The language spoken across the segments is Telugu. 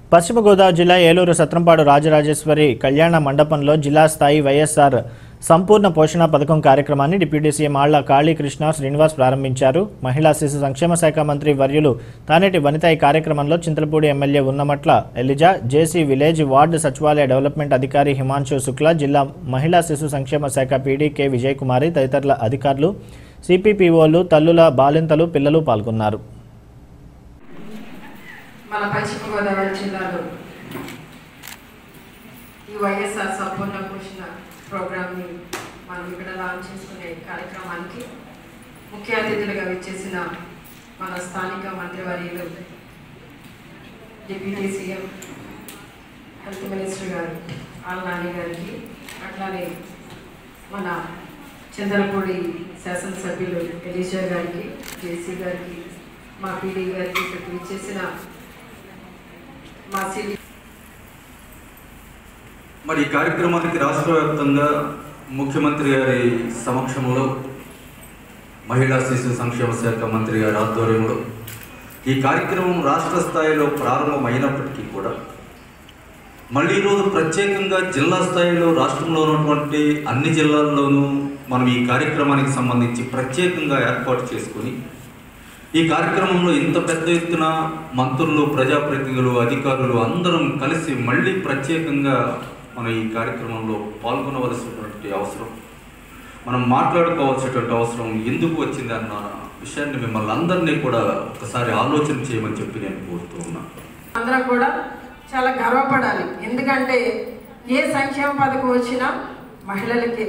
పశ్చిమ గోదావరి జిల్లా ఏలూరు సత్రంపాడు రాజరాజేశ్వరి కళ్యాణ మండపంలో జిల్లా స్థాయి వైఎస్ఆర్ సంపూర్ణ పోషణ పథకం కార్యక్రమాన్ని డిప్యూటీ సీఎం ఆళ్ల కాళీకృష్ణ శ్రీనివాస్ ప్రారంభించారు మహిళా శిశు సంక్షేమ శాఖ మంత్రి వర్యులు తానేటి వనిత ఈ కార్యక్రమంలో Chintalapudi MLA Unnamatla Eliza JC village ward సచివాలయ డెవలప్మెంట్ అధికారి హిమాంశు శుక్లా జిల్లా మహిళా శిశు సంక్షేమ శాఖ పీడీ కె విజయకుమారి తదితరుల అధికారులు సిపిపిఓలు తల్లుల బాలింతలు పిల్లలు పాల్గొన్నారు మన పశ్చిమ గోదావరి జిల్లాలో ఈ వైఎస్ఆర్ సంపూర్ణ పోషణ ప్రోగ్రామ్ని మనం ఇక్కడ లాంచ్ చేసుకునే కార్యక్రమానికి ముఖ్య అతిథులుగా విచ్చేసిన మన స్థానిక మంత్రివర్యులు డిప్యూటీ సీఎం హెల్త్ మినిస్టర్ గారు ఆల్ నాని గారికి అట్లానే మన చంద్రపూడి శాసనసభ్యులు ఎలీషా గారికి జేసీ గారికి మా పీడీ గారికి ఇక్కడికి విచ్చేసిన మా సిటీ మరి ఈ కార్యక్రమానికి రాష్ట్ర వ్యాప్తంగా ముఖ్యమంత్రి గారి సమక్షంలో మహిళా శిశు సంక్షేమ శాఖ మంత్రి గారి ఆధ్వర్యంలో ఈ కార్యక్రమం రాష్ట్ర స్థాయిలో ప్రారంభమైనప్పటికీ కూడా మళ్ళీ ఈరోజు ప్రత్యేకంగా జిల్లా స్థాయిలో రాష్ట్రంలో ఉన్నటువంటి అన్ని జిల్లాల్లోనూ మనం ఈ కార్యక్రమానికి సంబంధించి ప్రత్యేకంగా ఏర్పాటు చేసుకొని ఈ కార్యక్రమంలో ఇంత పెద్ద ఎత్తున మంత్రులు ప్రజాప్రతినిధులు అధికారులు అందరం కలిసి మళ్ళీ ప్రత్యేకంగా మనం ఈ కార్యక్రమంలో పాల్గొనవలసినటువంటి అవసరం మనం మాట్లాడుకోవాల్సినటువంటి అవసరం ఎందుకు వచ్చింది అన్న విషయాన్ని మిమ్మల్ని అందరినీ కూడా ఒకసారి ఆలోచన చేయమని చెప్పి నేను కోరుతూ ఉన్నాను అందరం కూడా చాలా గర్వపడాలి ఎందుకంటే ఏ సంక్షేమ పథకం వచ్చినా మహిళలకి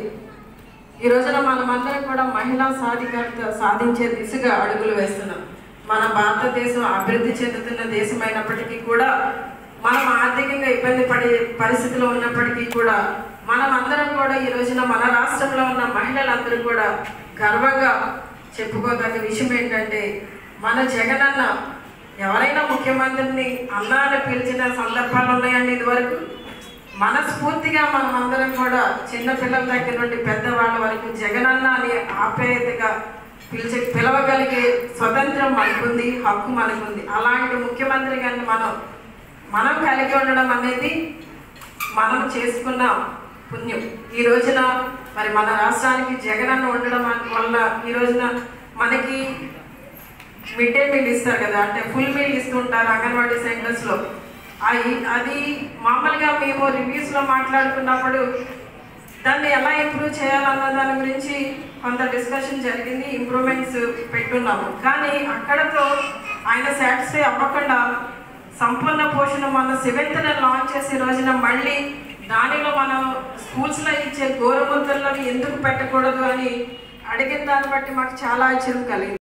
ఈ రోజున మనమందరం కూడా మహిళా సాధికారత సాధించే దిశగా అడుగులు వేస్తున్నాం మన భారతదేశం అభివృద్ధి చెందుతున్న దేశం అయినప్పటికీ కూడా మనం ఆర్థికంగా ఇబ్బంది పడే పరిస్థితిలో ఉన్నప్పటికీ కూడా మనం అందరం కూడా ఈ రోజున మన రాష్ట్రంలో ఉన్న మహిళలందరూ కూడా గర్వంగా చెప్పుకోదగ్గ విషయం ఏంటంటే మన జగనన్న ఎవరైనా ముఖ్యమంత్రిని అన్నా అని పిలిచిన సందర్భాలు ఉన్నాయండి ఇదివరకు మనస్ఫూర్తిగా మనం అందరం కూడా చిన్న పిల్లల దగ్గర నుండి పెద్దవాళ్ళ వరకు జగనన్న అని ఆప్యాయతగా పిలిచి పిలవగలిగే స్వతంత్రం మనకుంది హక్కు మనకుంది అలాంటి ముఖ్యమంత్రి గారిని మనం మనం కలిగి ఉండడం అనేది మనం చేసుకున్న పుణ్యం ఈ రోజున మరి మన రాష్ట్రానికి జగనన్న ఉండడం వల్ల ఈ రోజున మనకి మిడ్ డే మీల్ ఇస్తారు కదా అంటే ఫుల్ మీల్ ఇస్తుంటారు అంగన్వాడీ సెంటర్స్లో అది అది మామూలుగా మేము రివ్యూస్లో మాట్లాడుకున్నప్పుడు దాన్ని ఎలా ఇంప్రూవ్ చేయాలన్న దాని గురించి కొంత డిస్కషన్ జరిగింది ఇంప్రూవ్మెంట్స్ పెట్టున్నాము కానీ అక్కడతో ఆయన సాటిస్ఫై అవ్వకుండా సంపూర్ణ పోషణ మన సెవెంత్ లాంచ్ చేసే రోజున మళ్ళీ దానిలో మనం స్కూల్స్లో ఇచ్చే గోరుముద్దలను ఎందుకు పెట్టకూడదు అని అడిగిన దాన్ని బట్టి మాకు చాలా ఆశ్చర్యం కలిగింది